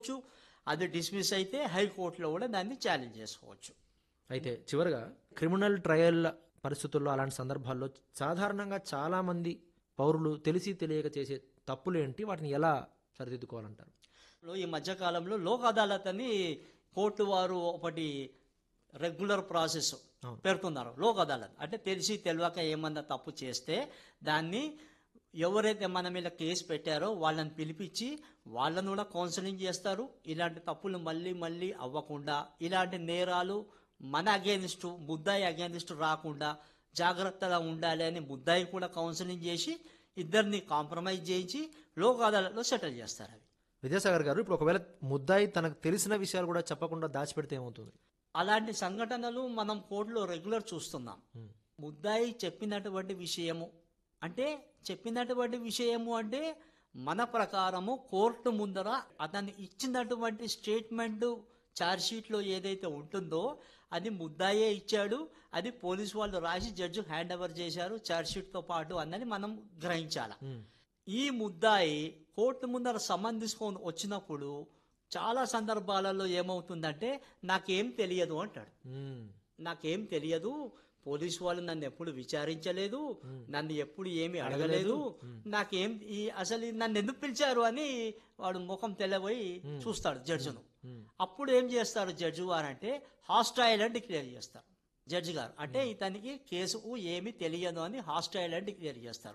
చేసుకోవచ్చు అది డిస్మిస్ అయితే హైకోర్టులో కూడా దాన్ని ఛాలెంజ్ చేసుకోవచ్చు అయితే చివరగా క్రిమినల్ ట్రయల్ పరిస్థితుల్లో అలాంటి సందర్భాల్లో సాధారణంగా చాలా మంది పౌరులు తెలిసి తెలియక చేసే తప్పులు ఏంటి వాటిని ఎలా సరిదిద్దుకోవాలంటారు లో ఈ మధ్యకాలంలో లోక్ అదాలత్ అని కోర్టు వారు ఒకటి రెగ్యులర్ ప్రాసెస్ అవును. పెడుతున్నారు లోక్ అదాలత్ అంటే తెలిసి తెలియక ఏమన్నా తప్పు చేస్తే దాన్ని ఎవరైతే మన మీద కేసు పెట్టారో వాళ్ళని పిలిపించి వాళ్ళను కూడా కౌన్సిలింగ్ చేస్తారు ఇలాంటి తప్పులు మళ్ళీ మళ్ళీ అవ్వకుండా ఇలాంటి నేరాలు మన అగేనిస్ట్ ముద్దాయి అగేనిస్ట్ రాకుండా జాగ్రత్తగా ఉండాలి అని ముద్దాయి కూడా కౌన్సిలింగ్ చేసి ఇద్దరిని కాంప్రమైజ్ చేయించి లోక్ అదాలత్లో సెటిల్ చేస్తారు అవి విద్యాసాగర్ గారు ఇప్పుడు ఒకవేళ ముద్దాయి తనకు తెలిసిన విషయాలు కూడా చెప్పకుండా దాచిపెడితే ఏమవుతుంది అలాంటి సంఘటనలు మనం కోర్టులో రెగ్యులర్ చూస్తున్నాం ముద్దాయి చెప్పినటువంటి విషయము అంటే చెప్పినటువంటి విషయము అంటే మన ప్రకారము కోర్టు ముందర అతను ఇచ్చినటువంటి స్టేట్మెంట్ ఛార్జ్షీట్లో ఏదైతే ఉంటుందో అది ముద్దాయే ఇచ్చాడు అది పోలీసు వాళ్ళు రాసి జడ్జి హ్యాండ్ ఓవర్ చేశారు ఛార్జ్షీట్తో పాటు అన్నది మనం గ్రహించాలి ఈ ముద్దాయి కోర్టు ముందర సమన్ తీసుకొని వచ్చినప్పుడు చాలా సందర్భాలలో ఏమవుతుందంటే నాకేం తెలియదు అంటాడు మ్మ్. నాకేం తెలియదు పోలీసు వాళ్ళు నన్ను ఎప్పుడు విచారించలేదు నన్ను ఎప్పుడు ఏమి అడగలేదు నాకేం ఈ అసలు ఈ నన్ను ఎందుకు పిలిచారు అని వాడు ముఖం తెల్లబోయి చూస్తాడు జడ్జిను అప్పుడు ఏం చేస్తారు జడ్జి గారు అంటే హాస్టైల్ అని డిక్లేర్ చేస్తారు జడ్జి గారు అంటే ఇతనికి కేసు ఏమి తెలియదు అని హాస్టైల్ అని డిక్లేర్ చేస్తారు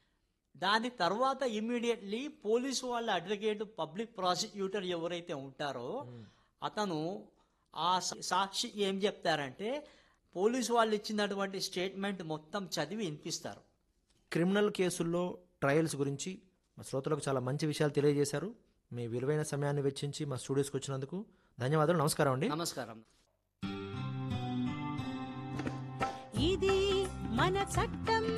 దాని తర్వాత ఇమ్మీడియట్లీ పోలీసు వాళ్ళ అడ్వకేట్ పబ్లిక్ ప్రాసిక్యూటర్ ఎవరైతే ఉంటారో అతను ఆ సా- సాక్షి ఏం చెప్తారంటే పోలీసు వాళ్ళు ఇచ్చినటువంటి స్టేట్మెంట్ మొత్తం చదివి వినిపిస్తారు క్రిమినల్ కేసుల్లో ట్రయల్స్ గురించి మా శ్రోతలకు చాలా మంచి విషయాలు తెలియజేశారు మీ విలువైన సమయాన్ని వెచ్చించి మా స్టూడియోస్కి వచ్చినందుకు ధన్యవాదాలు నమస్కారం అండి నమస్కారం ఇది మన చట్టం